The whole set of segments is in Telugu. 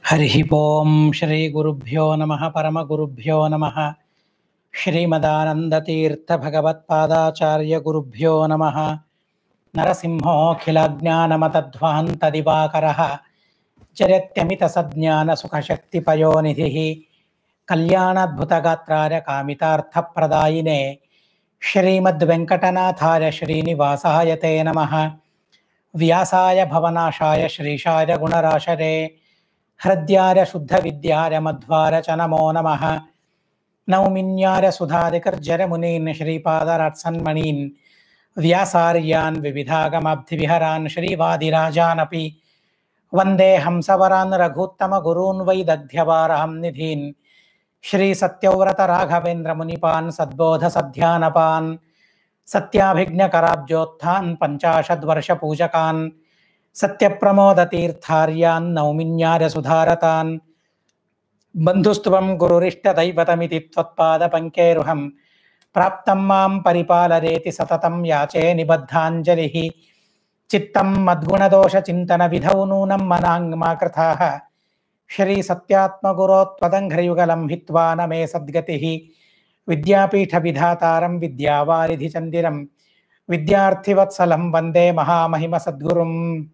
హరి ఓం శ్రీ గురుభ్యో నమ పరమగురుభ్యో నమ శ్రీమదానందతీర్థభగవత్పాదాచార్య గురుభ్యో నమ నరసింహోఖిలజ్ఞానమతధ్వాంతదివాకర చరత్యమితసజ్ఞానసుఖశక్తిపయోనిధి కళ్యాణాద్భుతగాత్రాయ కామితార్థప్రదాయినే శ్రీమద్వెంకటనాథాయ శ్రీనివాసాయ తే నమ వ్యాసాయ భవనాశాయ శ్రీశాయ గుణరాశరే హృద్యార శుద్ధ విద్యార మధ్వార చ నమో నమ నౌమిన్యార సుధాదికర్జర మునీన్ శ్రీపాదరాట్సన్మణీన్ వ్యాసార్యాన్ వివిధాగమాబ్ధివిహరాన్ శ్రీవాదిరాజానపి వందే హంసవరాన్ రఘుత్తమ గురూన్ వై దగ్ధ్యవారహం నిధీన్ శ్రీ సత్యవ్రత రాఘవేంద్ర మునిపాన్ సద్బోధ సధ్యానపాన్ సత్యాభిజ్ఞకరాబ్జోత్థాన్ పంచాశద్వర్ష పూజకాన్ సత్యప్రమోదతీర్థార్యాన్ నౌమిన్యార సుధారతాన్ బంధుస్తువం గురురిష్టదైవతమితి త్వత్పాదపంకేరుహం ప్రాప్తం మాం పరిపాలరేతి సతతం యాచే నిబద్ధాంజలి చిత్తం మద్గుణదోషచింతన విధౌ నూనం మనాంగ్మా కృథాః శ్రీ సత్యాత్మగురో త్వదంఘ్రయుగలం హిత్వా న మే సద్గతి విద్యాపీఠ విధాతారం విద్యావారిధి చందిరం విద్యార్థివత్సలం వందే మహామహిమ సద్గురుం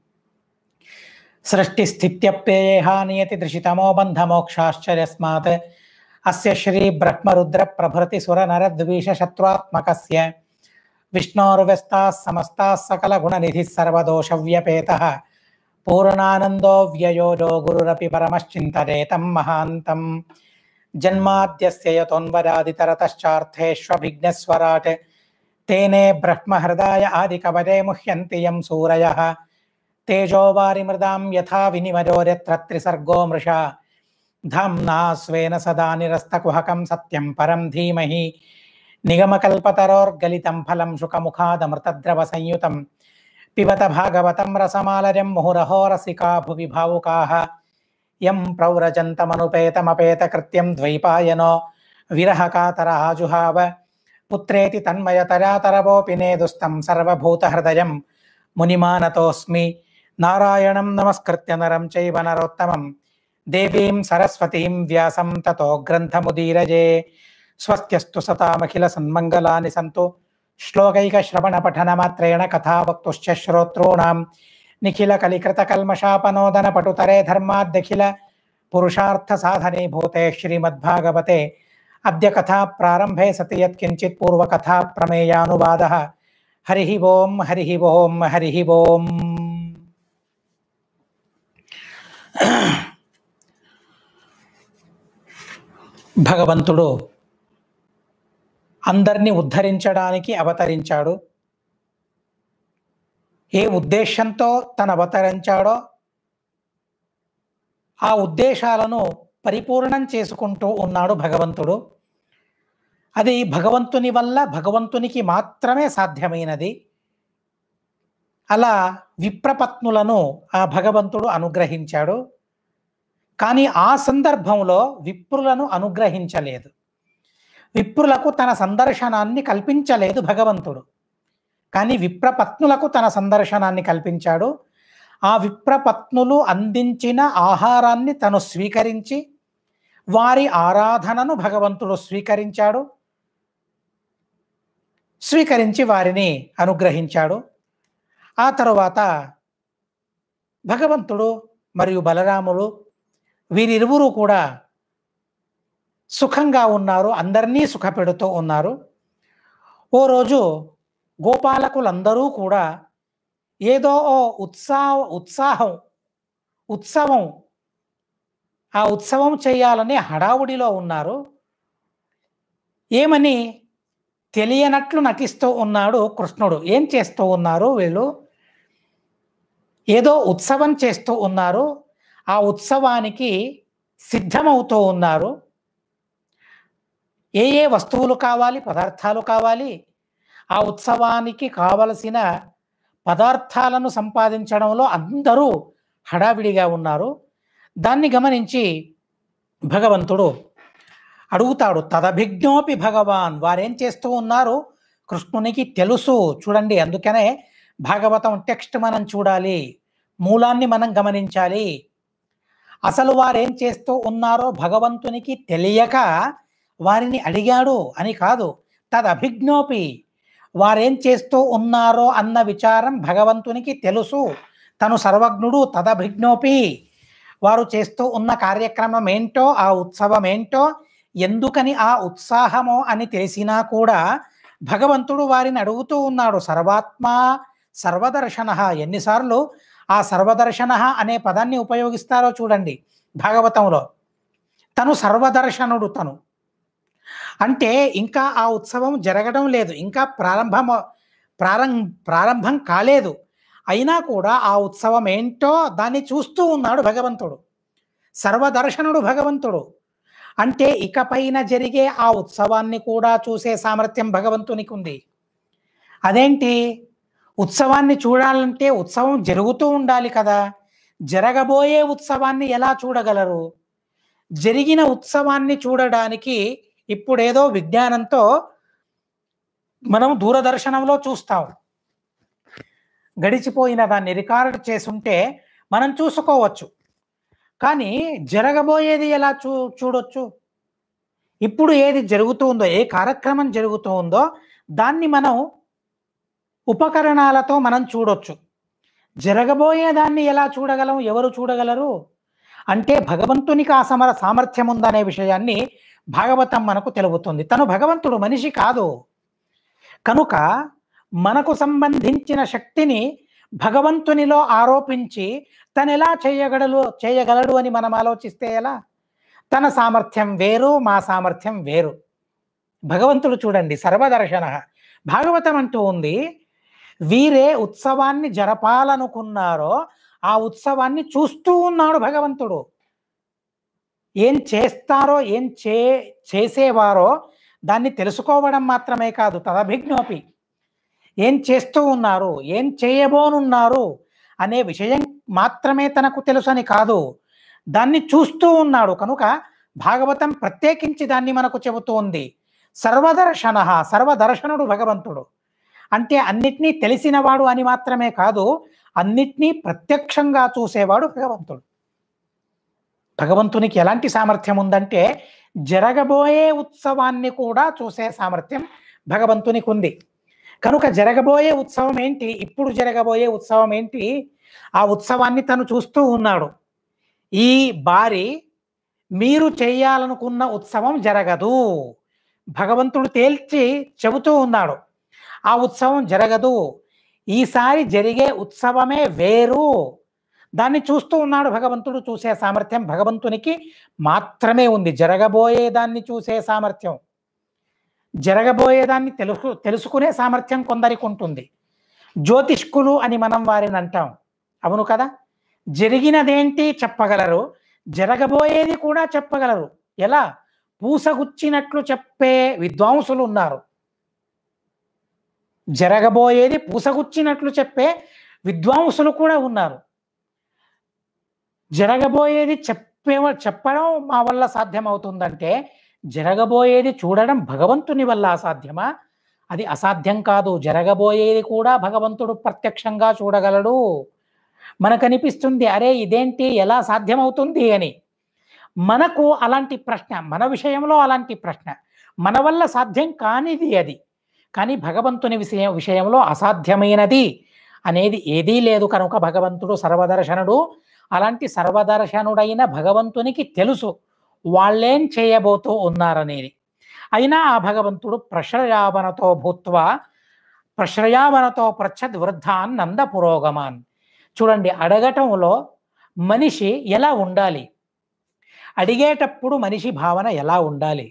సృష్టిస్థిత్యప్యేహానియతి దృశితమో బంధమోక్షాశ్చర్యస్మాత్ అస్య శ్రీ బ్రహ్మరుద్ర ప్రభృతి సురనరద్వీష శత్రుత్మకస్య విష్ణోర్వ్యస్తాः సమస్తాः సకల గుణనిధిः సర్వదోషవ్యపేతः పూర్ణానందో వ్యయోజో గురురపి పరమశ్చింతరేతం మహాంతం జన్మాద్యస్య యతోన్వరాదితరతశ్చార్థేష్వభిఘ్నస్వరాట్ తేనే బ్రహ్మహృదాయ ఆదికవరే ముహ్యంతి యం సూరయः తేజోవారిమృదాం యథా వినిమయోర్యత్ర త్రిసర్గో మృషా ధామ్నా స్వేన సదా నిరస్తకుహకం సత్యం పరం ధీమహి నిగమకల్పతరోర్గలితం ఫలం శుకముఖాదమృతద్రవ సంయుతం పిబత భాగవతం రసమాలయం ముహురహో రసికా భువి భావుకాः యం ప్రవ్రజन्तమనుపేతమపేతకృత్యం ద్వైపాయనో విరహకాతర ఆజుహావ పుత్రేతి తన్మయతరాతరవోపి నేదుస్తం సర్వభూతహృదయం మునిమానతోస్మి నారాయణం నమస్కృత్య నరం చైవ నరోత్తమం దేవీం సరస్వతీం వ్యాసం తతో గ్రంథముదీరజే స్వస్త్యస్తు సతామఖిల సన్మంగళాని సంతు శ్లోకైక శ్రవణ పఠన మాత్రేణ కథావక్తుశ్చ శ్రోతॄణాం నిఖిల కలికృత కల్మషాపనోదన పటుతరే ధర్మాద్దఖిల పురుషార్థ సాధనే భూతే శ్రీమద్భాగవతే అద్య కథా ప్రారంభే సతి యత్కించిత్ పూర్వకథా ప్రమేయానువాద హరి ఓం హరి ఓం హరి ఓం భగవంతుడు అందరినీ ఉద్ధరించడానికి అవతరించాడు ఏ ఉద్దేశంతో తను అవతరించాడో ఆ ఉద్దేశాలను పరిపూర్ణం చేసుకుంటూ ఉన్నాడు భగవంతుడు అది భగవంతుని వల్ల భగవంతునికి మాత్రమే సాధ్యమైనది అలా విప్రపత్నులను ఆ భగవంతుడు అనుగ్రహించాడు కానీ ఆ సందర్భంలో విప్రులను అనుగ్రహించలేదు విప్రులకు తన సందర్శనాన్ని కల్పించలేదు భగవంతుడు కానీ విప్రపత్నులకు తన సందర్శనాన్ని కల్పించాడు ఆ విప్రపత్నులు అందించిన ఆహారాన్ని తను స్వీకరించి వారి ఆరాధనను భగవంతుడు స్వీకరించాడు స్వీకరించి వారిని అనుగ్రహించాడు ఆ తరువాత భగవంతుడు మరియు బలరాములు వీరిరువురు కూడా సుఖంగా ఉన్నారు అందరినీ సుఖపెడుతూ ఉన్నారు ఓ రోజు గోపాలకులందరూ కూడా ఏదో ఓ ఉత్సాహ ఉత్సాహం ఉత్సవం ఆ ఉత్సవం చేయాలని హడావుడిలో ఉన్నారు ఏమని తెలియనట్లు నటిస్తూ ఉన్నాడు కృష్ణుడు ఏం చేస్తూ ఉన్నారు వీళ్ళు ఏదో ఉత్సవం చేస్తూ ఉన్నారు ఆ ఉత్సవానికి సిద్ధమవుతూ ఉన్నారు ఏ ఏ వస్తువులు కావాలి పదార్థాలు కావాలి ఆ ఉత్సవానికి కావలసిన పదార్థాలను సంపాదించడంలో అందరూ హడావిడిగా ఉన్నారు దాన్ని గమనించి భగవంతుడు అడుగుతాడు తదభిజ్ఞోపి భగవాన్ వారేం చేస్తూ ఉన్నారు కృష్ణునికి తెలుసు చూడండి అందుకనే భాగవతం టెక్స్ట్ మనం చూడాలి మూలాన్ని మనం గమనించాలి అసలు వారేం చేస్తూ ఉన్నారో భగవంతునికి తెలియక వారిని అడిగాడు అని కాదు తదభిజ్ఞోపి వారేం చేస్తూ ఉన్నారో అన్న విచారం భగవంతునికి తెలుసు తను సర్వజ్ఞుడు తదభిజ్ఞోపి వారు చేస్తూ ఉన్న కార్యక్రమం ఏంటో ఆ ఉత్సవం ఏంటో ఎందుకని ఆ ఉత్సాహమో అని తెలిసినా కూడా భగవంతుడు వారిని అడుగుతూ ఉన్నాడు సర్వాత్మ సర్వదర్శన ఎన్నిసార్లు ఆ సర్వదర్శన అనే పదాన్ని ఉపయోగిస్తారో చూడండి భాగవతంలో తను సర్వదర్శనుడు తను అంటే ఇంకా ఆ ఉత్సవం జరగడం లేదు ఇంకా ప్రారంభం ప్రారం ప్రారంభం కాలేదు అయినా కూడా ఆ ఉత్సవం ఏంటో దాన్ని చూస్తూ ఉన్నాడు భగవంతుడు సర్వదర్శనుడు భగవంతుడు అంటే ఇకపైన జరిగే ఆ ఉత్సవాన్ని కూడా చూసే సామర్థ్యం భగవంతునికి ఉంది అదేంటి ఉత్సవాన్ని చూడాలంటే ఉత్సవం జరుగుతూ ఉండాలి కదా జరగబోయే ఉత్సవాన్ని ఎలా చూడగలరు జరిగిన ఉత్సవాన్ని చూడడానికి ఇప్పుడేదో విజ్ఞానంతో మనం దూరదర్శనంలో చూస్తాం గడిచిపోయిన దాన్ని రికార్డ్ చేసుంటే మనం చూసుకోవచ్చు కానీ జరగబోయేది ఎలా చూ చూడొచ్చు ఇప్పుడు ఏది జరుగుతూ ఉందో ఏ కార్యక్రమం జరుగుతూ ఉందో దాన్ని మనం ఉపకరణాలతో మనం చూడొచ్చు జరగబోయే దాన్ని ఎలా చూడగలం ఎవరు చూడగలరు అంటే భగవంతునికి ఆ సమర సామర్థ్యం ఉందనే విషయాన్ని భాగవతం మనకు తెలుపుతుంది తను భగవంతుడు మనిషి కాదు కనుక మనకు సంబంధించిన శక్తిని భగవంతునిలో ఆరోపించి తను ఎలా చేయగలడు చేయగలడు అని మనం ఆలోచిస్తే ఎలా తన సామర్థ్యం వేరు మా సామర్థ్యం వేరు భగవంతుడు చూడండి సర్వదర్శన భాగవతం అంటూ ఉంది వీరే ఉత్సవాన్ని జరపాలనుకున్నారో ఆ ఉత్సవాన్ని చూస్తూ ఉన్నాడు భగవంతుడు ఏం చేస్తారో ఏం చే చేసేవారో దాన్ని తెలుసుకోవడం మాత్రమే కాదు తదభిజ్ఞోపి ఏం చేస్తూ ఉన్నారు ఏం చేయబోనున్నారు అనే విషయం మాత్రమే తనకు తెలుసని కాదు దాన్ని చూస్తూ ఉన్నాడు కనుక భాగవతం ప్రత్యేకించి దాన్ని మనకు చెబుతూ ఉంది సర్వదర్శన సర్వదర్శనుడు భగవంతుడు అంటే అన్నిటినీ తెలిసినవాడు అని మాత్రమే కాదు అన్నిటినీ ప్రత్యక్షంగా చూసేవాడు భగవంతుడు భగవంతునికి ఎలాంటి సామర్థ్యం ఉందంటే జరగబోయే ఉత్సవాన్ని కూడా చూసే సామర్థ్యం భగవంతునికి ఉంది కనుక జరగబోయే ఉత్సవం ఏంటి ఇప్పుడు జరగబోయే ఉత్సవం ఏంటి ఆ ఉత్సవాన్ని తను చూస్తూ ఉన్నాడు ఈ బారి మీరు చేయాలనుకున్న ఉత్సవం జరగదు భగవంతుడు తేల్చి చెబుతూ ఉన్నాడు ఆ ఉత్సవం జరగదు ఈసారి జరిగే ఉత్సవమే వేరు దాన్ని చూస్తూ ఉన్నాడు భగవంతుడు చూసే సామర్థ్యం భగవంతునికి మాత్రమే ఉంది జరగబోయే దాన్ని చూసే సామర్థ్యం జరగబోయేదాన్ని తెలుసు తెలుసుకునే సామర్థ్యం కొందరికి ఉంటుంది జ్యోతిష్కులు అని మనం వారిని అంటాం అవును కదా జరిగినదేంటి చెప్పగలరు జరగబోయేది కూడా చెప్పగలరు ఎలా పూసగుచ్చినట్లు చెప్పే విద్వాంసులు ఉన్నారు జరగబోయేది పూసగుచ్చినట్లు చెప్పే విద్వాంసులు కూడా ఉన్నారు జరగబోయేది చెప్పే చెప్పడం మా వల్ల సాధ్యమవుతుందంటే జరగబోయేది చూడడం భగవంతుని వల్ల అసాధ్యమా అది అసాధ్యం కాదు జరగబోయేది కూడా భగవంతుడు ప్రత్యక్షంగా చూడగలడు మనకు అనిపిస్తుంది అరే ఇదేంటి ఎలా సాధ్యమవుతుంది అని మనకు అలాంటి ప్రశ్న మన విషయంలో అలాంటి ప్రశ్న మన వల్ల సాధ్యం కానిది అది కానీ భగవంతుని విషయం విషయంలో అసాధ్యమైనది అనేది ఏదీ లేదు కనుక భగవంతుడు సర్వదర్శనుడు అలాంటి సర్వదర్శనుడైన భగవంతునికి తెలుసు వాళ్ళేం చేయబోతూ ఉన్నారనేది అయినా ఆ భగవంతుడు ప్రశ్రయావనతో భూత్వా ప్రశ్రయావనతో ప్రచ్చద్ వృద్ధాన్ నంద పురోగమాన్ చూడండి అడగటంలో మనిషి ఎలా ఉండాలి అడిగేటప్పుడు మనిషి భావన ఎలా ఉండాలి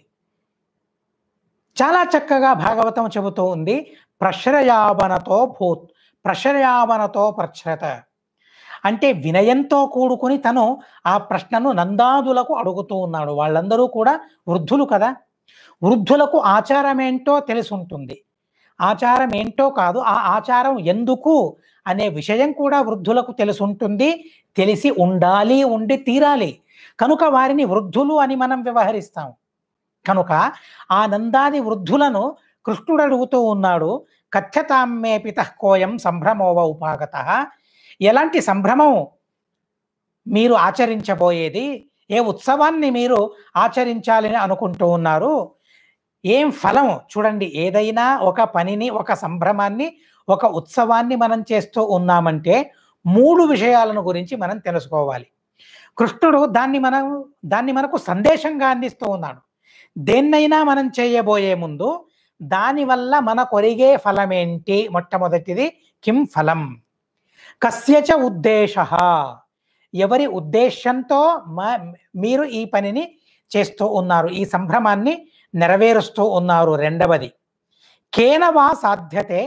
చాలా చక్కగా భాగవతం చెబుతూ ఉంది ప్రశ్రయావనతో భూత్ ప్రశ్రయావనతో ప్రచ్రత అంటే వినయంతో కూడుకుని తను ఆ ప్రశ్నను నందాదులకు అడుగుతూ ఉన్నాడు వాళ్ళందరూ కూడా వృద్ధులు కదా వృద్ధులకు ఆచారం ఏంటో తెలిసి ఉంటుంది ఆచారం ఏంటో కాదు ఆ ఆచారం ఎందుకు అనే విషయం కూడా వృద్ధులకు తెలిసి ఉంటుంది తెలిసి ఉండాలి ఉండి తీరాలి కనుక వారిని వృద్ధులు అని మనం వ్యవహరిస్తాం కనుక ఆ నందాది వృద్ధులను కృష్ణుడు అడుగుతూ ఉన్నాడు కథ్యతామ్మే పిత కోయం సంభ్రమోవ ఉపాగత ఎలాంటి సంభ్రమం మీరు ఆచరించబోయేది ఏ ఉత్సవాన్ని మీరు ఆచరించాలని అనుకుంటూ ఉన్నారు ఏం ఫలం చూడండి ఏదైనా ఒక పనిని ఒక సంభ్రమాన్ని ఒక ఉత్సవాన్ని మనం చేస్తూ ఉన్నామంటే మూడు విషయాలను గురించి మనం తెలుసుకోవాలి కృష్ణుడు దాన్ని మనం దాన్ని మనకు సందేశంగా అందిస్తూ ఉన్నాడు దేన్నైనా మనం చేయబోయే ముందు దానివల్ల మన కొరిగే ఫలమేంటి మొట్టమొదటిది కిం ఫలం కస్యచ ఉద్దేశ ఎవరి ఉద్దేశంతో మా మీరు ఈ పనిని చేస్తూ ఉన్నారు ఈ సంభ్రమాన్ని నెరవేరుస్తూ ఉన్నారు రెండవది కేనవా సాధ్యతే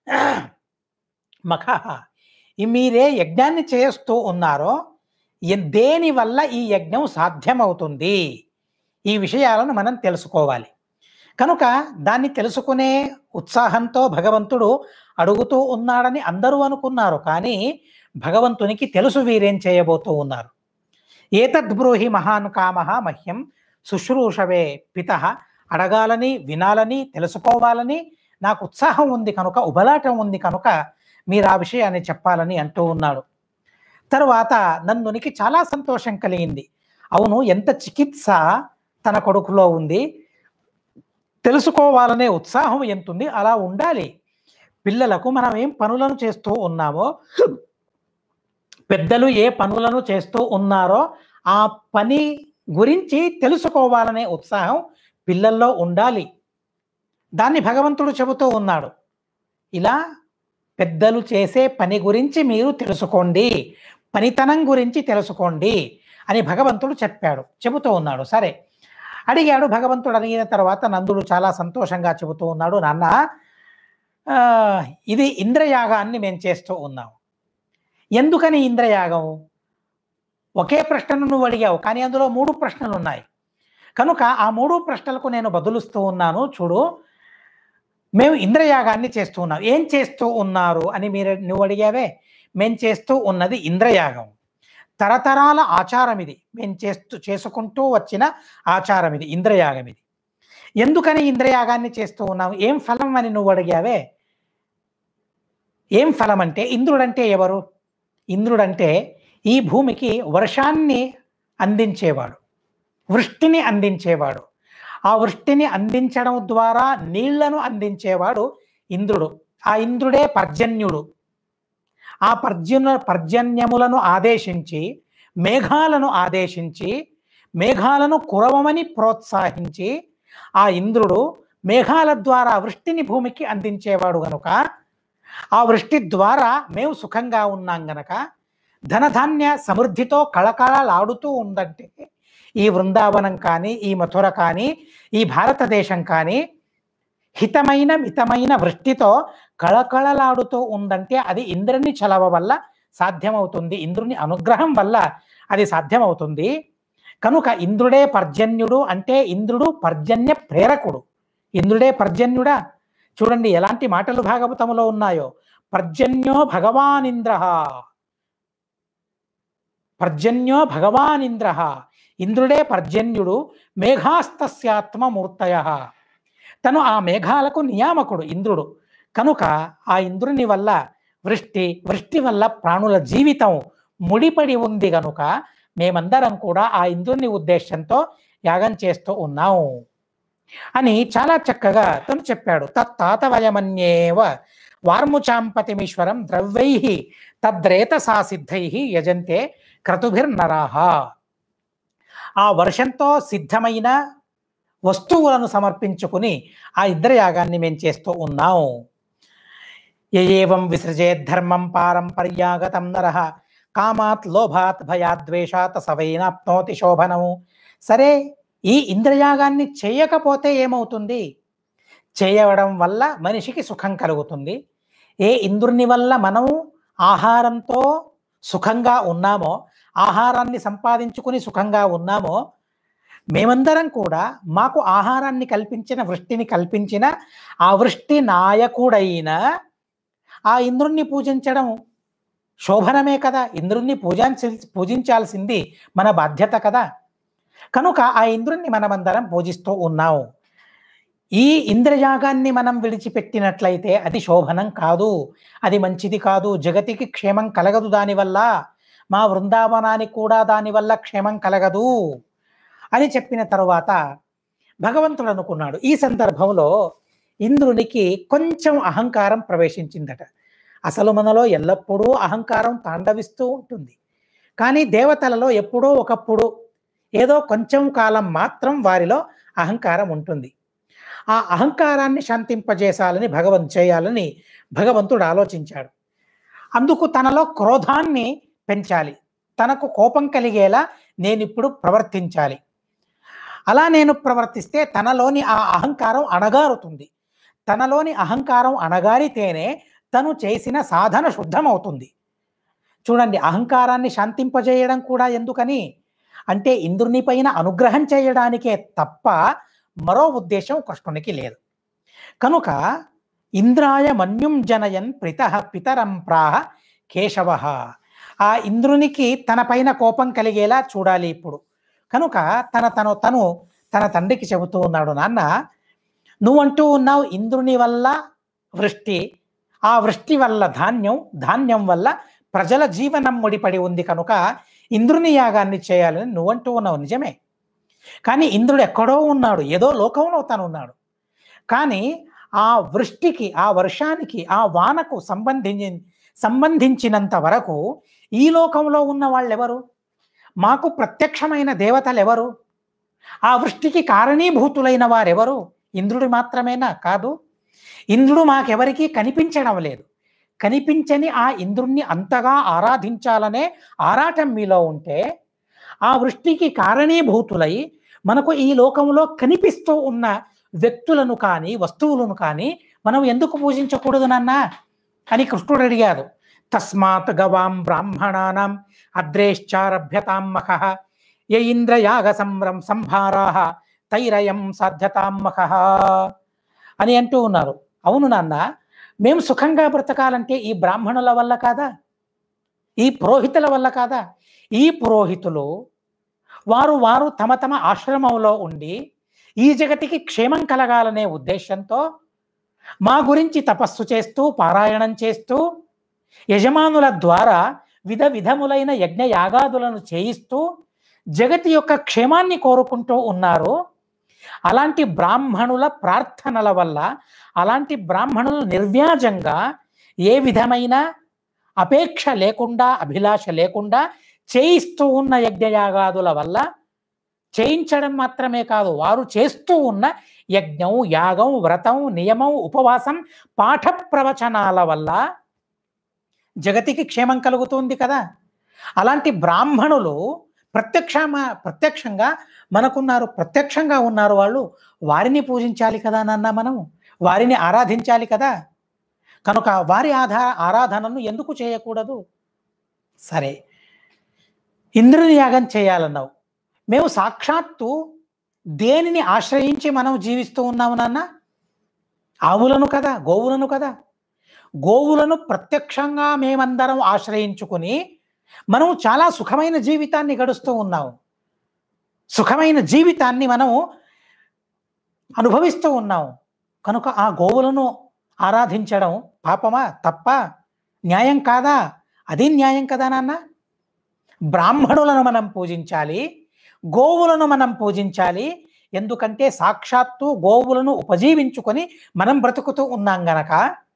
మఖ ఈ మీరే యజ్ఞాన్ని చేస్తూ ఉన్నారో ఎ- దేని వల్ల ఈ యజ్ఞం సాధ్యమవుతుంది ఈ విషయాలను మనం తెలుసుకోవాలి కనుక దాన్ని తెలుసుకునే ఉత్సాహంతో భగవంతుడు అడుగుతూ ఉన్నాడని అందరూ అనుకున్నారు కానీ భగవంతునికి తెలుసు వీరేం చేయబోతూ ఉన్నారు ఏతద్బ్రూహి మహాన్ కామ మహ్యం శుశ్రూషవే పిత అడగాలని వినాలని తెలుసుకోవాలని నాకు ఉత్సాహం ఉంది కనుక ఉబలాటం ఉంది కనుక మీరు ఆ విషయాన్ని చెప్పాలని అంటూ ఉన్నాడు తరువాత నందునికి చాలా సంతోషం కలిగింది అవును ఎంత చికిత్స తన కొడుకులో ఉంది తెలుసుకోవాలనే ఉత్సాహం ఎంతుంది అలా ఉండాలి పిల్లలకు మనం ఏం పనులను చేస్తూ ఉన్నామో పెద్దలు ఏ పనులను చేస్తూ ఉన్నారో ఆ పని గురించి తెలుసుకోవాలనే ఉత్సాహం పిల్లల్లో ఉండాలి దాన్ని భగవంతుడు చెబుతూ ఉన్నాడు ఇలా పెద్దలు చేసే పని గురించి మీరు తెలుసుకోండి పనితనం గురించి తెలుసుకోండి అని భగవంతుడు చెప్పాడు చెబుతూ ఉన్నాడు సరే అడిగాడు భగవంతుడు అడిగిన తర్వాత నందుడు చాలా సంతోషంగా చెబుతూ ఉన్నాడు నాన్న ఆ, ఇది ఇంద్రయాగాన్ని మేము చేస్తూ ఉన్నాం ఎందుకని ఇంద్రయాగం ఒకే ప్రశ్నను నువ్వు అడిగావు కానీ అందులో మూడు ప్రశ్నలు ఉన్నాయి కనుక ఆ మూడు ప్రశ్నలకు నేను బదులుస్తూ ఉన్నాను చూడు మేము ఇంద్రయాగాన్ని చేస్తూ ఉన్నాం ఏం చేస్తూ ఉన్నారు అని మీరు నువ్వు అడిగావే మేము చేస్తూ ఉన్నది ఇంద్రయాగం తరతరాల ఆచారం ఇది మేము చేస్తూ చేసుకుంటూ వచ్చిన ఆచారం ఇది ఇంద్రయాగం ఇది ఎందుకని ఇంద్రయాగాన్ని చేస్తూ ఉన్నాం ఏం ఫలం అని నువ్వు అడిగావే ఏం ఫలం అంటే ఇంద్రుడంటే ఎవరు ఇంద్రుడంటే ఈ భూమికి వర్షాన్ని అందించేవాడు వృష్టిని అందించేవాడు ఆ వృష్టిని అందించడం ద్వారా నీళ్లను అందించేవాడు ఇంద్రుడు ఆ ఇంద్రుడే పర్జన్యుడు ఆ పర్జన్య పర్జన్యములను ఆదేశించి మేఘాలను ఆదేశించి మేఘాలను కురవమని ప్రోత్సహించి ఆ ఇంద్రుడు మేఘాల ద్వారా వృష్టిని భూమికి అందించేవాడు గనుక ఆ వృష్టి ద్వారా మేము సుఖంగా ఉన్నాం గనక ధనధాన్య సమృద్ధితో కళకళలాడుతూ ఉందంటే ఈ వృందావనం కానీ ఈ మథుర కానీ ఈ భారతదేశం కానీ హితమైన మితమైన వృష్టితో కళకళలాడుతూ ఉందంటే అది ఇంద్రుని చలవ వల్ల సాధ్యమవుతుంది ఇంద్రుని అనుగ్రహం వల్ల అది సాధ్యమవుతుంది కనుక ఇంద్రుడే పర్జన్యుడు అంటే ఇంద్రుడు పర్జన్య ప్రేరకుడు ఇంద్రుడే పర్జన్యుడా చూడండి ఎలాంటి మాటలు భాగవతములో ఉన్నాయో పర్జన్యో భగవానింద్ర పర్జన్యో భగవానింద్ర ఇంద్రుడే పర్జన్యుడు మేఘాస్తస్యాత్మ మూర్తయ తను ఆ మేఘాలకు నియామకుడు ఇంద్రుడు కనుక ఆ ఇంద్రుని వల్ల వృష్టి వృష్టి వల్ల ప్రాణుల జీవితం ముడిపడి ఉంది గనుక మేమందరం కూడా ఆ ఇంద్రుని ఉద్దేశంతో యాగం చేస్తూ ఉన్నాం అని చాలా చక్కగా తను చెప్పాడు తత్తాతవయమన్యేవ వార్ముచాంపతిమీశ్వరం ద్రవ్యై తద్రేతసా సిద్ధై యజంతే క్రతుభిర్నరాహ ఆ వర్షంతో సిద్ధమైన వస్తువులను సమర్పించుకుని ఆ ఇద్దరు యాగాన్ని మేము చేస్తూ ఉన్నాం ఏవం విసృజేద్ధర్మం పారంపర్యాగతం నర కామాత్ లోభాత్ భయాద్వేషాత్ సవైనాప్నోతి శోభనము సరే ఈ ఇంద్రయాగాన్ని చేయకపోతే ఏమవుతుంది చేయడం వల్ల మనిషికి సుఖం కలుగుతుంది ఏ ఇంద్రుని వల్ల మనం ఆహారంతో సుఖంగా ఉన్నామో ఆహారాన్ని సంపాదించుకుని సుఖంగా ఉన్నామో మేమందరం కూడా మాకు ఆహారాన్ని కల్పించిన వృష్టిని కల్పించిన ఆ వృష్టి నాయకుడైన ఆ ఇంద్రుణ్ణి పూజించడం శోభనమే కదా ఇంద్రుణ్ణి పూజించి పూజించాల్సింది మన బాధ్యత కదా కనుక ఆ ఇంద్రుణ్ణి మనమందరం పూజిస్తూ ఉన్నాం ఈ ఇంద్రయాగాన్ని మనం విడిచిపెట్టినట్లయితే అది శోభనం కాదు అది మంచిది కాదు జగతికి క్షేమం కలగదు దానివల్ల మా బృందావనానికి కూడా దానివల్ల క్షేమం కలగదు అని చెప్పిన తరువాత భగవంతుడు అనుకున్నాడు ఈ సందర్భంలో ఇంద్రునికి కొంచెం అహంకారం ప్రవేశించిందట అసలు మనలో ఎల్లప్పుడూ అహంకారం తాండవిస్తూ ఉంటుంది కానీ దేవతలలో ఎప్పుడో ఒకప్పుడు ఏదో కొంచెం కాలం మాత్రం వారిలో అహంకారం ఉంటుంది ఆ అహంకారాన్ని శాంతింపజేసాలని భగవంత్ చేయాలని భగవంతుడు ఆలోచించాడు అందుకు తనలో క్రోధాన్ని పెంచాలి తనకు కోపం కలిగేలా నేను ఇప్పుడు ప్రవర్తించాలి అలా నేను ప్రవర్తిస్తే తనలోని ఆ అహంకారం అణగారుతుంది తనలోని అహంకారం అణగారితేనే తను చేసిన సాధన శుద్ధమవుతుంది చూడండి అహంకారాన్ని శాంతింపజేయడం కూడా ఎందుకని అంటే ఇంద్రుని పైన అనుగ్రహం చేయడానికే తప్ప మరో ఉద్దేశం కృష్ణునికి లేదు కనుక ఇంద్రాయ మన్యుం జనయన్ ప్రిత పితరం ప్రాహ కేశవ ఆ ఇంద్రునికి తన పైన కోపం కలిగేలా చూడాలి ఇప్పుడు కనుక తన తను తను తన తండ్రికి చెబుతూ ఉన్నాడు నాన్న నువ్వంటూ ఉన్నావు ఇంద్రుని వల్ల వృష్టి ఆ వృష్టి వల్ల ధాన్యం ధాన్యం వల్ల ప్రజల జీవనం ముడిపడి ఉంది కనుక ఇంద్రుని యాగాన్ని చేయాలని నువ్వంటూ ఉన్నావు నిజమే కానీ ఇంద్రుడు ఎక్కడో ఉన్నాడు ఏదో లోకంలో తను ఉన్నాడు కానీ ఆ వృష్టికి ఆ వర్షానికి ఆ వానకు సంబంధించి సంబంధించినంత వరకు ఈ లోకంలో ఉన్న వాళ్ళెవరు మాకు ప్రత్యక్షమైన దేవతలు ఎవరు ఆ వృష్టికి కారణీభూతులైన వారెవరు ఇంద్రుడు మాత్రమేనా కాదు ఇంద్రుడు మాకెవరికీ కనిపించడం లేదు కనిపించని ఆ ఇంద్రుణ్ణి అంతగా ఆరాధించాలనే ఆరాటం మీలో ఉంటే ఆ వృష్టికి కారణీభూతులై మనకు ఈ లోకంలో కనిపిస్తూ ఉన్న వ్యక్తులను కానీ వస్తువులను కానీ మనం ఎందుకు పూజించకూడదు నాన్న అని కృష్ణుడు అడిగాడు తస్మాత్ గవాం బ్రాహ్మణానాం అద్రేశ్చారభ్యతాం మఖ య ఇంద్రయాగ సంరం సంభారా తైరయం సాధ్యతాం మఖ అని అంటూ ఉన్నారు అవును నాన్న మేము సుఖంగా బ్రతకాలంటే ఈ బ్రాహ్మణుల వల్ల కాదా ఈ పురోహితుల వల్ల కాదా ఈ పురోహితులు వారు వారు తమ తమ ఆశ్రమంలో ఉండి ఈ జగతికి క్షేమం కలగాలనే ఉద్దేశంతో మా గురించి తపస్సు చేస్తూ పారాయణం చేస్తూ యజమానుల ద్వారా విధ విధములైన యజ్ఞ యాగాదులను చేయిస్తూ జగతి యొక్క క్షేమాన్ని కోరుకుంటూ ఉన్నారు అలాంటి బ్రాహ్మణుల ప్రార్థనల వల్ల అలాంటి బ్రాహ్మణులు నిర్వ్యాజంగా ఏ విధమైన అపేక్ష లేకుండా అభిలాష లేకుండా చేయిస్తూ ఉన్న యజ్ఞయాగాదుల వల్ల చేయించడం మాత్రమే కాదు వారు చేస్తూ ఉన్న యజ్ఞం యాగం వ్రతం నియమం ఉపవాసం పాఠ ప్రవచనాల వల్ల జగతికి క్షేమం కలుగుతుంది కదా అలాంటి బ్రాహ్మణులు ప్రత్యక్ష ప్రత్యక్షంగా మనకున్నారు ప్రత్యక్షంగా ఉన్నారు వాళ్ళు వారిని పూజించాలి కదా నాన్న మనం వారిని ఆరాధించాలి కదా కనుక వారి ఆధా ఆరాధనను ఎందుకు చేయకూడదు సరే ఇంద్రుని యాగం చేయాలన్నావు మేము సాక్షాత్తు దేనిని ఆశ్రయించి మనం జీవిస్తూ ఉన్నాము నాన్న ఆవులను కదా గోవులను కదా గోవులను ప్రత్యక్షంగా మేమందరం ఆశ్రయించుకుని మనం చాలా సుఖమైన జీవితాన్ని గడుస్తూ ఉన్నాము సుఖమైన జీవితాన్ని మనం అనుభవిస్తూ ఉన్నాము కనుక ఆ గోవులను ఆరాధించడం పాపమా తప్ప న్యాయం కాదా అది న్యాయం కదా నాన్న బ్రాహ్మణులను మనం పూజించాలి గోవులను మనం పూజించాలి ఎందుకంటే సాక్షాత్తు గోవులను ఉపజీవించుకొని మనం బ్రతుకుతూ ఉన్నాం గనక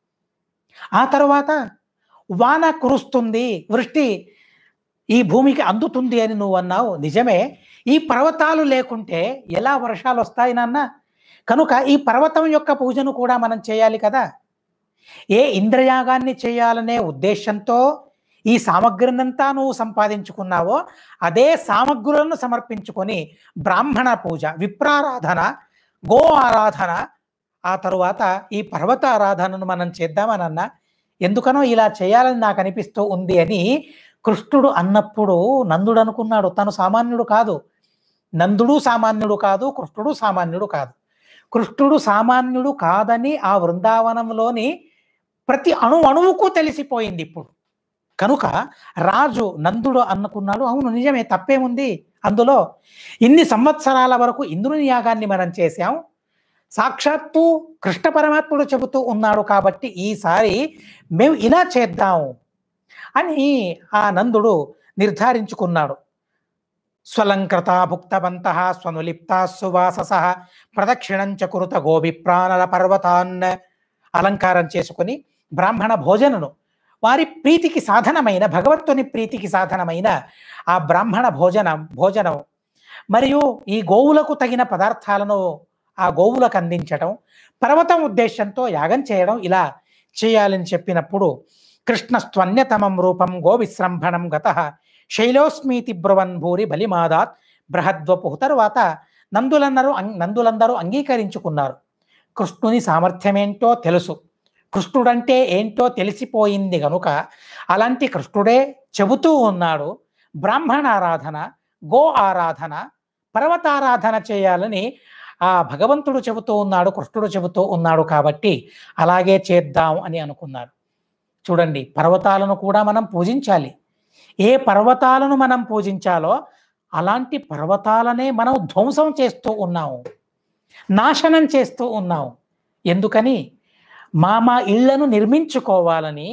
ఆ తరువాత వాన కురుస్తుంది వృష్టి ఈ భూమికి అందుతుంది అని నువ్వు అన్నావు నిజమే ఈ పర్వతాలు లేకుంటే ఎలా వర్షాలు వస్తాయి నాన్న కనుక ఈ పర్వతం యొక్క పూజను కూడా మనం చేయాలి కదా ఏ ఇంద్రయాగాన్ని చేయాలనే ఉద్దేశంతో ఈ సామగ్రినంతా నువ్వు సంపాదించుకున్నావో అదే సామగ్రులను సమర్పించుకొని బ్రాహ్మణ పూజ విప్రారాధన గో ఆరాధన ఆ తరువాత ఈ పర్వత ఆరాధనను మనం చేద్దామనన్నా ఎందుకనో ఇలా చేయాలని నాకు అనిపిస్తూ ఉంది అని కృష్ణుడు అన్నప్పుడు నందుడు అనుకున్నాడు తను సామాన్యుడు కాదు నందుడు సామాన్యుడు కాదు కృష్ణుడు సామాన్యుడు కాదు కృష్ణుడు సామాన్యుడు కాదని ఆ బృందావనంలోని ప్రతి అణు అణువుకు తెలిసిపోయింది ఇప్పుడు కనుక రాజు నందుడు అనుకున్నాడు అవును నిజమే తప్పేముంది అందులో ఇన్ని సంవత్సరాల వరకు ఇంద్రుని యాగాన్ని మనం చేశాం సాక్షాత్తు కృష్ణ పరమాత్ముడు చెబుతూ ఉన్నాడు కాబట్టి ఈసారి మేము ఇలా చేద్దాం అని ఆ నందుడు నిర్ధారించుకున్నాడు స్వలంకృత భుక్తవంత స్వనులిప్తా సువాసస ప్రదక్షిణంచ కురుత గోవిప్రాణల పర్వతాన్ అలంకారం చేసుకుని బ్రాహ్మణ భోజనను వారి ప్రీతికి సాధనమైన భగవంతుని ప్రీతికి సాధనమైన ఆ బ్రాహ్మణ భోజనం భోజనం మరియు ఈ గోవులకు తగిన పదార్థాలను ఆ గోవులకు అందించడం పర్వతం ఉద్దేశంతో యాగం చేయడం ఇలా చేయాలని చెప్పినప్పుడు కృష్ణస్త్వన్యతమం రూపం గోవిశ్రంభణం గత శైలోస్మీతి బ్రువన్ భూరి బలిమాదాత్ బృహద్వపు తరువాత నందులందరూ అం- నందులందరూ అంగీకరించుకున్నారు కృష్ణుని సామర్థ్యమేంటో తెలుసు కృష్ణుడంటే ఏంటో తెలిసిపోయింది గనుక అలాంటి కృష్ణుడే చెబుతూ ఉన్నాడు బ్రాహ్మణ ఆరాధన గో ఆరాధన పర్వతారాధన చేయాలని ఆ భగవంతుడు చెబుతూ ఉన్నాడు కృష్ణుడు చెబుతూ ఉన్నాడు కాబట్టి అలాగే చేద్దాం అని అనుకున్నారు చూడండి పర్వతాలను కూడా మనం పూజించాలి ఏ పర్వతాలను మనం పూజించాలో అలాంటి పర్వతాలనే మనం ధ్వంసం చేస్తూ ఉన్నాము నాశనం చేస్తూ ఉన్నాము ఎందుకని మా మా ఇళ్లను నిర్మించుకోవాలని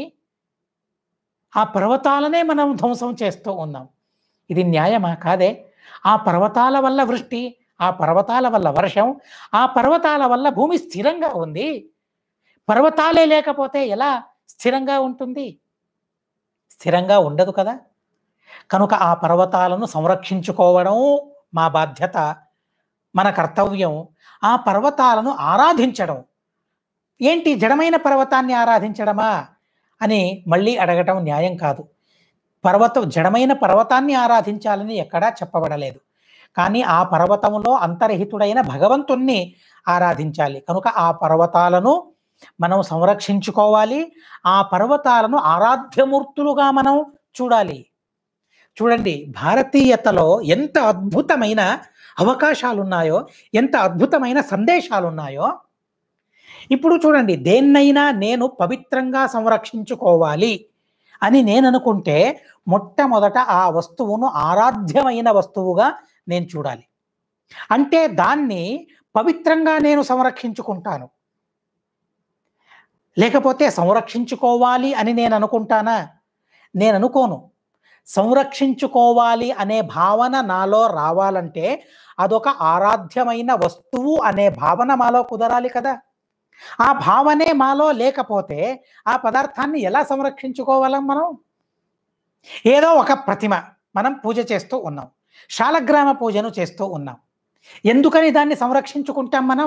ఆ పర్వతాలనే మనం ధ్వంసం చేస్తూ ఉన్నాం ఇది న్యాయమా కాదే ఆ పర్వతాల వల్ల వృష్టి ఆ పర్వతాల వల్ల వర్షం ఆ పర్వతాల వల్ల భూమి స్థిరంగా ఉంది పర్వతాలే లేకపోతే ఎలా స్థిరంగా ఉంటుంది స్థిరంగా ఉండదు కదా కనుక ఆ పర్వతాలను సంరక్షించుకోవడం మా బాధ్యత మన కర్తవ్యం ఆ పర్వతాలను ఆరాధించడం ఏంటి జడమైన పర్వతాన్ని ఆరాధించడమా అని మళ్ళీ అడగటం న్యాయం కాదు పర్వతం జడమైన పర్వతాన్ని ఆరాధించాలని ఎక్కడా చెప్పబడలేదు కానీ ఆ పర్వతములో అంతర్హితుడైన భగవంతుణ్ణి ఆరాధించాలి కనుక ఆ పర్వతాలను మనం సంరక్షించుకోవాలి ఆ పర్వతాలను ఆరాధ్యమూర్తులుగా మనం చూడాలి చూడండి భారతీయతలో ఎంత అద్భుతమైన అవకాశాలు ఉన్నాయో ఎంత అద్భుతమైన సందేశాలు ఉన్నాయో ఇప్పుడు చూడండి దేన్నైనా నేను పవిత్రంగా సంరక్షించుకోవాలి అని నేను అనుకుంటే మొట్టమొదట ఆ వస్తువును ఆరాధ్యమైన వస్తువుగా నేను చూడాలి అంటే దాన్ని పవిత్రంగా నేను సంరక్షించుకుంటాను లేకపోతే సంరక్షించుకోవాలి అని నేను అనుకుంటానా నేను అనుకోను సంరక్షించుకోవాలి అనే భావన నాలో రావాలంటే అదొక ఆరాధ్యమైన వస్తువు అనే భావన మాలో కుదరాలి కదా ఆ భావనే మాలో లేకపోతే ఆ పదార్థాన్ని ఎలా సంరక్షించుకోవాలం మనం ఏదో ఒక ప్రతిమ మనం పూజ చేస్తూ ఉన్నాం శాలగ్రామ పూజను చేస్తూ ఉన్నాం ఎందుకని దాన్ని సంరక్షించుకుంటాం మనం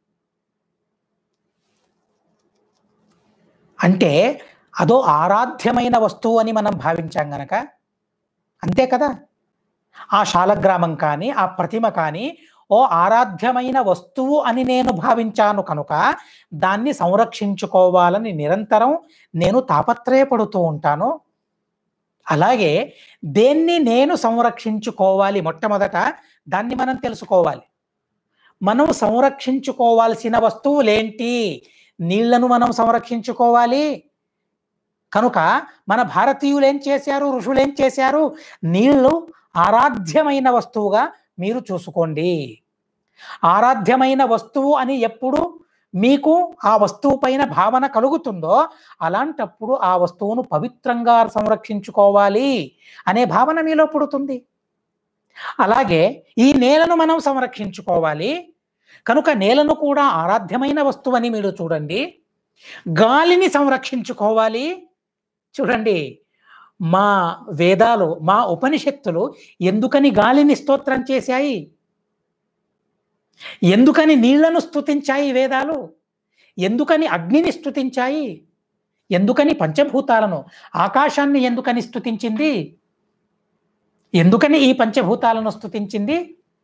అంటే అదో ఆరాధ్యమైన వస్తువు అని మనం భావించాం గనక అంతే కదా ఆ శాలగ్రామం కానీ ఆ ప్రతిమ కానీ ఓ ఆరాధ్యమైన వస్తువు అని నేను భావించాను కనుక దాన్ని సంరక్షించుకోవాలని నిరంతరం నేను తాపత్రయపడుతూ ఉంటాను అలాగే దేన్ని నేను సంరక్షించుకోవాలి మొట్టమొదట దాన్ని మనం తెలుసుకోవాలి మనం సంరక్షించుకోవాల్సిన వస్తువులేంటి నీళ్లను మనం సంరక్షించుకోవాలి కనుక మన భారతీయులు ఏం చేశారు ఋషులు ఏం చేశారు నీళ్లు ఆరాధ్యమైన వస్తువుగా మీరు చూసుకోండి ఆరాధ్యమైన వస్తువు అని ఎప్పుడు మీకు ఆ వస్తువు పైన భావన కలుగుతుందో అలాంటప్పుడు ఆ వస్తువును పవిత్రంగా సంరక్షించుకోవాలి అనే భావన మీలో పుడుతుంది అలాగే ఈ నేలను మనం సంరక్షించుకోవాలి కనుక నేలను కూడా ఆరాధ్యమైన వస్తువు అని మీరు చూడండి గాలిని సంరక్షించుకోవాలి చూడండి మా వేదాలు మా ఉపనిషత్తులు ఎందుకని గాలిని స్తోత్రం చేశాయి ఎందుకని నీళ్లను స్తుతించాయి వేదాలు ఎందుకని అగ్నిని స్తుతించాయి ఎందుకని పంచభూతాలను ఆకాశాన్ని ఎందుకని స్తుతించింది ఎందుకని ఈ పంచభూతాలను స్తుతించింది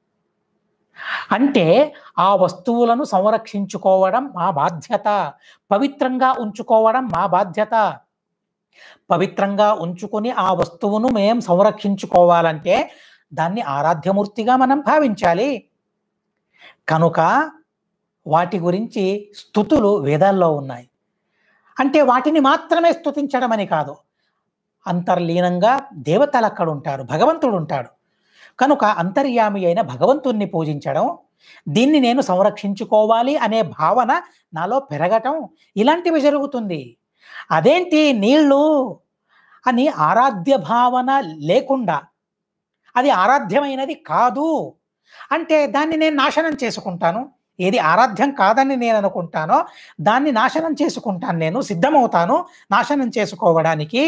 అంటే ఆ వస్తువులను సంరక్షించుకోవడం మా బాధ్యత పవిత్రంగా ఉంచుకోవడం మా బాధ్యత పవిత్రంగా ఉంచుకొని ఆ వస్తువును మేం సంరక్షించుకోవాలంటే దాన్ని ఆరాధ్యమూర్తిగా మనం భావించాలి కనుక వాటి గురించి స్థుతులు వేదాల్లో ఉన్నాయి అంటే వాటిని మాత్రమే స్తుతించడం అని కాదు అంతర్లీనంగా దేవతలు అక్కడ ఉంటారు భగవంతుడు ఉంటాడు కనుక అంతర్యామి అయిన భగవంతుణ్ణి పూజించడం దీన్ని నేను సంరక్షించుకోవాలి అనే భావన నాలో పెరగటం ఇలాంటివి జరుగుతుంది అదేంటి నీళ్ళు అని ఆరాధ్య భావన లేకుండా అది ఆరాధ్యమైనది కాదు అంటే దాన్ని నేను నాశనం చేసుకుంటాను ఏది ఆరాధ్యం కాదని నేను అనుకుంటానో దాన్ని నాశనం చేసుకుంటాను నేను సిద్ధమవుతాను నాశనం చేసుకోవడానికి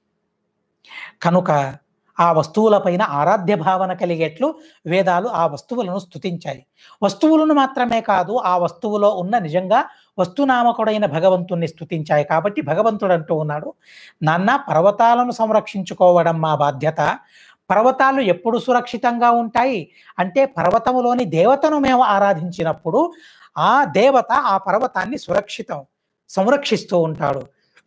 కనుక ఆ వస్తువులపైన ఆరాధ్య భావన కలిగేట్లు వేదాలు ఆ వస్తువులను స్తుతించాయి వస్తువులను మాత్రమే కాదు ఆ వస్తువులో ఉన్న నిజంగా వస్తునామకుడైన భగవంతుణ్ణి స్తుతించాయి కాబట్టి భగవంతుడు అంటూ ఉన్నాడు నాన్న పర్వతాలను సంరక్షించుకోవడం మా బాధ్యత పర్వతాలు ఎప్పుడు సురక్షితంగా ఉంటాయి అంటే పర్వతములోని దేవతను మేము ఆరాధించినప్పుడు ఆ దేవత ఆ పర్వతాన్ని సురక్షితం సంరక్షిస్తూ ఉంటాడు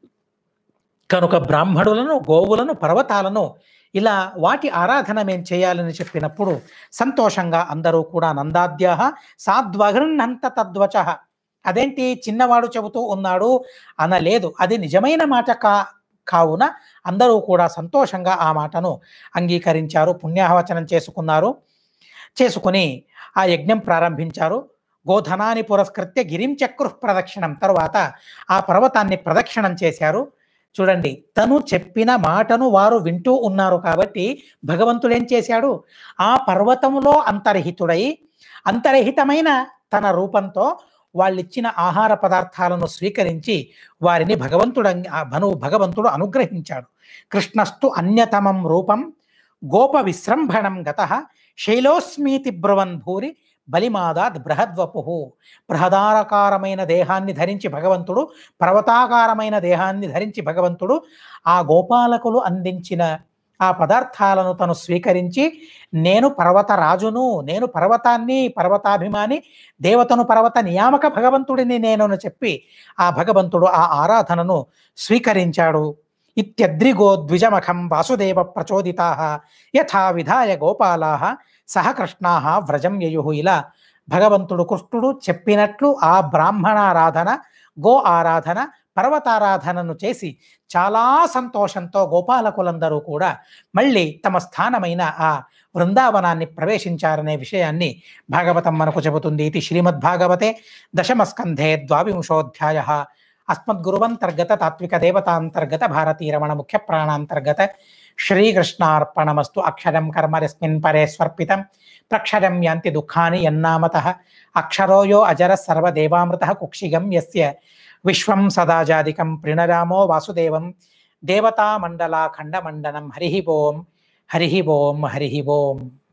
కనుక బ్రాహ్మణులను గోవులను పర్వతాలను ఇలా వాటి ఆరాధన మేం చేయాలని చెప్పినప్పుడు సంతోషంగా అందరూ కూడా నందాద్య సాద్వగృహంత తద్వచ అదేంటి చిన్నవాడు చెబుతూ ఉన్నాడు అనలేదు అది నిజమైన మాట కా కావున అందరూ కూడా సంతోషంగా ఆ మాటను అంగీకరించారు పుణ్యాహవచనం చేసుకున్నారు చేసుకుని ఆ యజ్ఞం ప్రారంభించారు గోధనాన్ని పురస్కృత్య గిరిం చక్రు ప్రదక్షిణం తర్వాత ఆ పర్వతాన్ని ప్రదక్షిణం చేశారు చూడండి తను చెప్పిన మాటను వారు వింటూ ఉన్నారు కాబట్టి భగవంతుడు ఏం చేశాడు ఆ పర్వతములో అంతర్హితుడై అంతర్హితమైన తన రూపంతో వాళ్ళిచ్చిన ఆహార పదార్థాలను స్వీకరించి వారిని భగవంతుడు అంగ- ఆ భను భగవంతుడు అనుగ్రహించాడు కృష్ణస్తు అన్యతమం రూపం గోప విశ్రంభణం గత శైలోస్మీతి బ్రువన్ భూరి బలిమాదాద్ బృహద్వపు బృహదారకారమైన దేహాన్ని ధరించి భగవంతుడు పర్వతాకారమైన దేహాన్ని ధరించి భగవంతుడు ఆ గోపాలకులు అందించిన ఆ పదార్థాలను తను స్వీకరించి నేను పర్వత రాజును నేను పర్వతాన్ని పర్వతాభిమాని దేవతను పర్వత నియామక భగవంతుడిని నేను అని చెప్పి ఆ భగవంతుడు ఆ ఆరాధనను స్వీకరించాడు ఇత్యద్రిగో ద్విజమఖం వాసుదేవ ప్రచోదితా యథా విధాయ గోపాలా సహ కృష్ణా వ్రజం యయు ఇలా భగవంతుడు కృష్ణుడు చెప్పినట్లు ఆ బ్రాహ్మణారాధన గో ఆరాధన పర్వతారాధనను చేసి చాలా సంతోషంతో గోపాలకులందరూ కూడా మళ్ళీ తమ స్థానమైన ఆ బృందావనాన్ని ప్రవేశించారనే విషయాన్ని భాగవతం మనకు చెబుతుంది ఇది శ్రీమద్భాగవతే దశమస్కంధే ద్వావింశోధ్యాయ అస్మద్గురువంతర్గత తాత్విక దేవతాంతర్గత భారతీరమణ ముఖ్య ప్రాణాంతర్గత శ్రీకృష్ణార్పణమస్తు అక్షరం కర్మరస్మిన్ పరే స్వర్పితం ప్రక్షరం యాంతి దుఃఖాని యన్నామత అక్షరో యో అజర సర్వదేవామృత కుక్షిగం యస్య విశ్వం సదాజాదికం ప్రణరామో వాసుదేవం దేవతామండలాఖండమండనం హరి ఓం హరి ఓం హరి ఓం